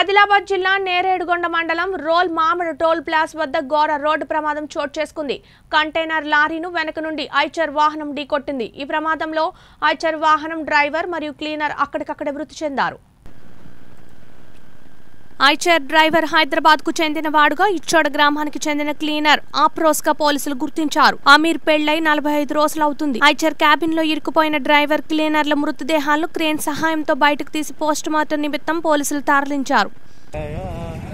ఆదిలాబాద్ జిల్లా నేరేడుగొండ మండలం రోల్ మామిడి టోల్ ప్లాస్ వద్ద ఘోర రోడ్డు ప్రమాదం చోటు చేసుకుంది కంటైనర్ లారీను వెనక నుండి ఐచర్ వాహనం ఢీకొట్టింది ఈ ప్రమాదంలో ఐచర్ వాహనం డ్రైవర్ మరియు క్లీనర్ అక్కడికక్కడే మృతి చెందారు ఐచర్ డ్రైవర్ హైదరాబాద్ కు చెందిన వాడుగా ఇచ్చోడ గ్రామానికి చెందిన క్లీనర్ ఆప్రోస్ గా పోలీసులు గుర్తించారు అమీర్ పెళ్లై నలభై ఐదు రోజులు అవుతుంది ఐచర్ క్యాబిన్ లో ఇరుక్కుపోయిన డ్రైవర్ క్లీనర్ల మృతదేహాలను క్రేన్ సహాయంతో బయటకు తీసి పోస్ట్ మార్టం నిమిత్తం పోలీసులు తరలించారు